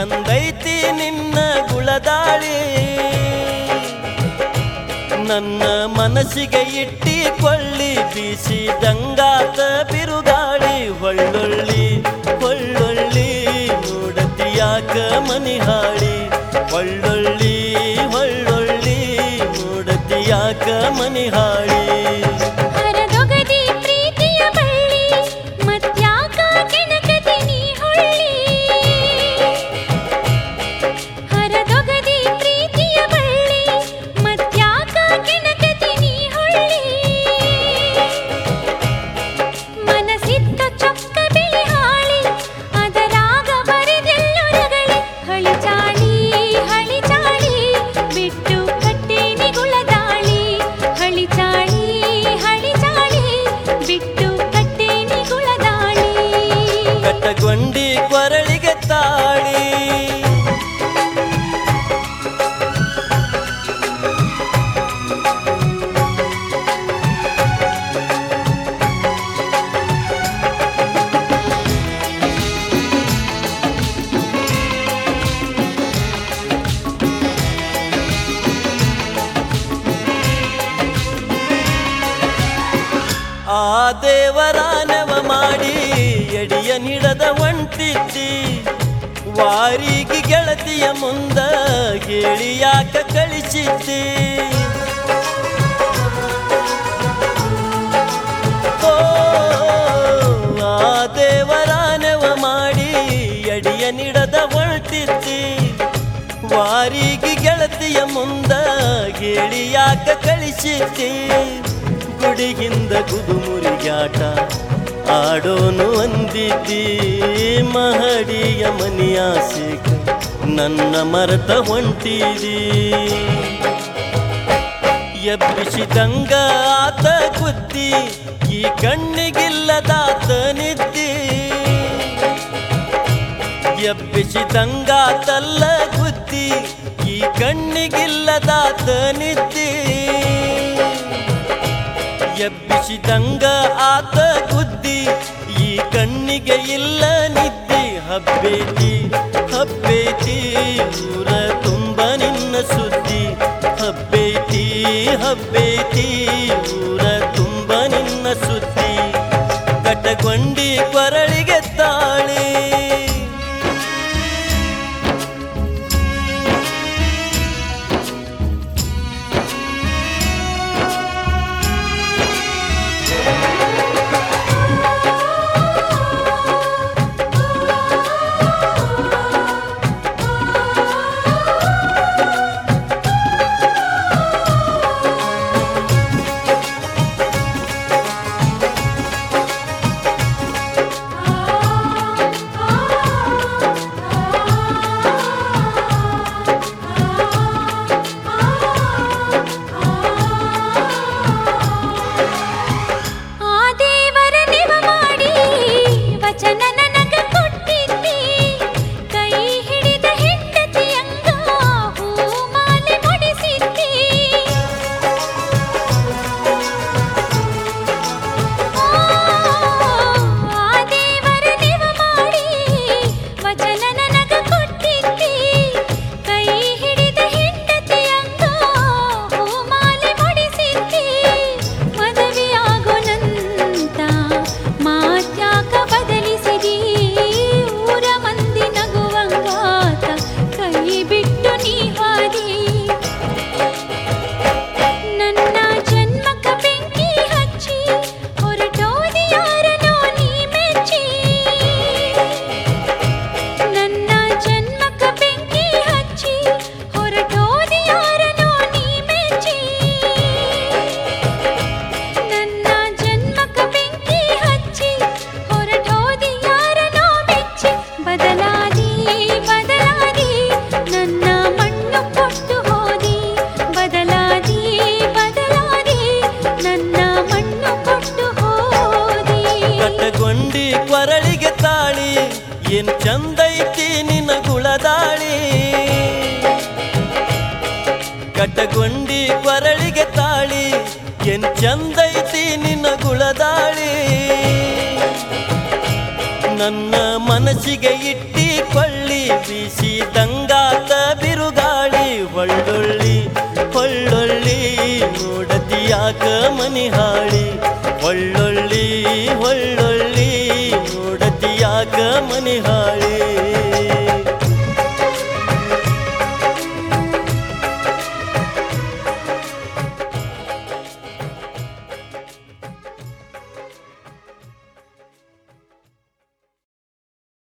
ಚಂದೈತಿ ನಿನ್ನ ಗುಳದಾಳಿ ನನ್ನ ಮನಸ್ಸಿಗೆ ಇಟ್ಟಿಕೊಳ್ಳಿ ಬೀಸಿದಂಗಾತ ಬಿರುಗಾಳಿ ಹೊಳ್ಳೊಳ್ಳಿ ಹೊಳ್ಳೊಳ್ಳಿ ನೋಡತಿಯಾಕ ಮನಿಹಾಳಿ ಹೊಳ್ಳೊಳ್ಳಿ ಹೊಳ್ಳೊಳ್ಳಿ ನೋಡತಿಯಾಕ ಮನಿಹಾಳಿ ಹರದೊಗದಿ ಪ್ರೀತಿಯ ಬಳ್ಳಿ ಮತ್ಯಾಕ ಕೆಣಕತಿ ನೀ ಹೊಳ್ಳಿ ಹರದೊಗದಿ ಪ್ರೀತಿಯ ಬಳ್ಳಿ ಮತ್ಯಾಕ ಕೆಣಕತಿ ನೀ ಹೊಳ್ಳಿ ಮನಸಿದ್ದ ಚೊಕ್ಕ ಬಿಳಿ ಹಾಳಿ ಅದರಾಗ ಬರೆದೆಲ್ಲೊರಗಳಿ ಹಳಿ ಚಾಳಿ ಹಳಿ ಚಾಳಿ ಬಿಟ್ಟು ಕಟ್ಟೆ ನಿಗುಳದಾಳಿ ಹಳಿ ಚಾಳಿ ಹಳಿ ಚಾಳಿ ಬಿಟ್ಟು ಕಟ್ಟೆ ನಿಗುಳದಾಳಿ ಕಟ್ಟಗೊಂಡಿ ಕೊರಳಿಗೆ ತಾಳಿ ಆ ದೇವರ ನೆವ ಮಾಡಿ ಎಡಿಯ ನಿಡದ ಒಂಟಿದ್ದಿ ವಾರಿಗೆ ಗೆಳತಿಯ ಮುಂದ ಹೇಳಿ ಯಾಕ ಕಳಿಸಿದ್ದಿ ಓ, ಆ ದೇವರ ನೆವ ಮಾಡಿ ಎಡಿಯ ನಿಡದ ಹೊರಟಿದ್ದಿ ವಾರಿಗೆ ಗೆಳತಿಯ ಮುಂದ ಹೇಳಿ ಯಾಕ ಕಳಿಸಿದ್ದಿ ಗುಡಿಗಿಂದ ಗುದುಮುರಿಗಾಟ ಆಡೋನು ಅಂದಿದ್ದಿ ಮಹಡಿಯ ಮನಿಯಾಸಿಕ ನನ್ನ ಮರೆತ ಹೊಂಟಿದಿ ಎಬ್ಬಿಸಿದಂಗ ಆತ ಬುದ್ಧಿ ಈ ಕಣ್ಣಿಗಿಲ್ಲದಾತ ನಿದ್ದಿ ಎಬ್ಬಿಸಿದಂಗಾತಲ್ಲ ಬುದ್ಧಿ ಈ ಕಣ್ಣಿಗಿಲ್ಲದಾತ ನಿದ್ದಿ ಎಬ್ಬಿಸಿದಂಗ ಆತ ಬುದ್ಧಿ ಈ ಕಣ್ಣಿಗೆ ಇಲ್ಲ ನಿದ್ದೆ ಹಬ್ಬೇತಿ ಹಬ್ಬೇತಿ ಊರ ತುಂಬ ನಿನ್ನ ಸುದ್ದಿ ಹಬ್ಬೇತಿ ಹಬ್ಬೇತಿ ಊರ ತುಂಬ ನಿನ್ನ ಸುದ್ದಿ ಕಟಗೊಂಡಿ ಕೊರಳಿಗೆ ತಾಳಿ ಆ ದೇವರ ನೆವ ಮಾಡಿ ವಚನ ನನಗ ಕೊಟ್ಟಿದ್ದಿ ಕೈ ಹಿಡಿದ ಹೆಂಡತಿಯಂಗ ಹೂಮಾಲೆ ಮುಡಿಸಿದ್ದಿ ಆ ದೇವರ ನೆವ ಮಾಡಿ ವಚನ ನನಗ ಕೊಟ್ಟಿದ್ದಿ ಕೈ ಹಿಡಿದ ಹೆಂಡತಿಯಂಗ ಹೂಮಾಲೆ ಮುಡಿಸಿದ್ದಿ ಮದುವೆಯಾಗೋನಂತ ಮಾತ್ಯಾಕ ಬದಲಿಸಿದಿ ಊರ ಮಂದಿ ನಗುವಂಗಾತ ಕೈ ಬಿಟ್ಟು ನೀ ಹಾದಿ ನನ್ನ ಜನ್ಮಕ ಬೆಂಕಿ ಹಚ್ಚಿ ಹೊರಟೋದಿ ಯಾರನೋ ನೀ ಮೆಚ್ಚಿ ನನ್ನ ಜನ್ಮಕ ಬೆಂಕಿ ಹಚ್ಚಿ ಹೊರಟೋದಿ ಯಾರನೋ ನೀ ಮೆಚ್ಚಿ ನನ್ನ ಜನ್ಮಕ ಬೆಂಕಿ ಹಚ್ಚಿ ಹೊರಟೋದಿ ಯಾರನೋ ಮೆಚ್ಚಿ ಬದಲಾದಿ ಬದಲಾದಿ ನನ್ನ ಮಣ್ಣು ಕೊಟ್ಟು ಹೋದಿ ಬದಲಾದಿ ಬದಲಾದಿ ನನ್ನ ಮಣ್ಣು ಕೊಟ್ಟು ಹೋದಿ ಕಟ್ಟಗೊಂಡಿ ಕೊರಳಿಗೆ ತಾಳಿ ಏನ್ ಚಂದೈತಿ ನಿನ್ನ ಗುಳದಾಳಿ ಕಟ್ಟಗೊಂಡಿ ಕೊರಳಿಗೆ ತಾಳಿ ಏನ್ ಚಂದೈತಿ ನಿನ್ನ ಗುಳದಾಳಿ ನನ್ನ ಮನಸ್ಸಿಗೆ